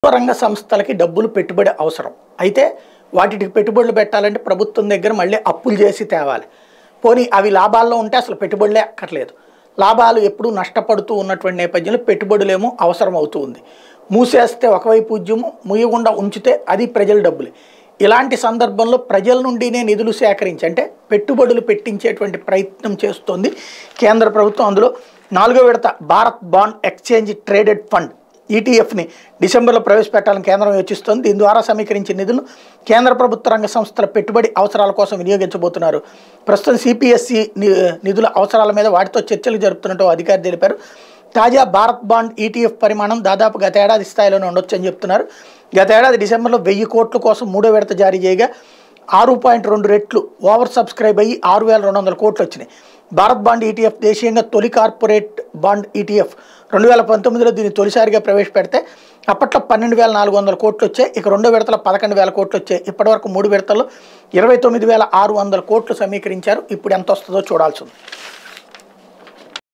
రంగ సంస్థలకి డబ్బులు పెట్టుబడి అవసరం అయితే వాటికి పెట్టుబడులు పెట్టాలంటే ప్రభుత్వం దగ్గర మళ్ళీ అప్పులు చేసి తేవాలి పోనీ అవి లాభాల్లో ఉంటే అసలు పెట్టుబడులే అక్కర్లేదు లాభాలు ఎప్పుడూ నష్టపడుతూ ఉన్నటువంటి నేపథ్యంలో పెట్టుబడులేమో అవసరం అవుతూ ఉంది మూసేస్తే ఒకవైపు ఉద్యమం ముయ్యకుండా ఉంచితే అది ప్రజల డబ్బులే ఇలాంటి సందర్భంలో ప్రజల నుండినే నిధులు సేకరించి అంటే పెట్టుబడులు పెట్టించేటువంటి ప్రయత్నం చేస్తోంది కేంద్ర ప్రభుత్వం అందులో నాలుగో విడత Bharat bond exchange traded fund ఈటీఎఫ్ని డిసెంబర్లో ప్రవేశపెట్టాలని కేంద్రం యోచిస్తోంది దీని ద్వారా సమీకరించిన నిధులను కేంద్ర ప్రభుత్వ రంగ సంస్థల పెట్టుబడి అవసరాల కోసం వినియోగించబోతున్నారు ప్రస్తుతం సిపిఎస్సి నిధుల అవసరాల మీద వాటితో చర్చలు జరుపుతున్నట్టు అధికారి తెలిపారు తాజా భారత్ బాండ్ ఈటీఎఫ్ పరిమాణం దాదాపు గత ఏడాది స్థాయిలోనే ఉండొచ్చని చెప్తున్నారు గత ఏడాది డిసెంబర్లో వెయ్యి కోట్ల కోసం మూడో విడత జారీ చేయగా ఆరు పాయింట్ రెండు రెట్లు ఓవర్ సబ్స్క్రైబ్ అయ్యి ఆరు వేల రెండు వందల కోట్లు వచ్చినాయి భారత్ బాండ్ ఈటీఎఫ్ దేశీయంగా తొలి కార్పొరేట్ బాండ్ ఈటీఎఫ్ రెండు వేల పంతొమ్మిదిలో దీన్ని తొలిసారిగా ప్రవేశపెడితే అప్పట్లో పన్నెండు వేల నాలుగు వందల కోట్లు వచ్చాయి ఇక రెండో విడతలో పదకొండు వేల కోట్లు వచ్చాయి ఇప్పటివరకు మూడు విడతల్లో ఇరవై తొమ్మిది వేల ఆరు వందల కోట్లు సమీకరించారు ఇప్పుడు ఎంత వస్తుందో చూడాల్సి ఉంది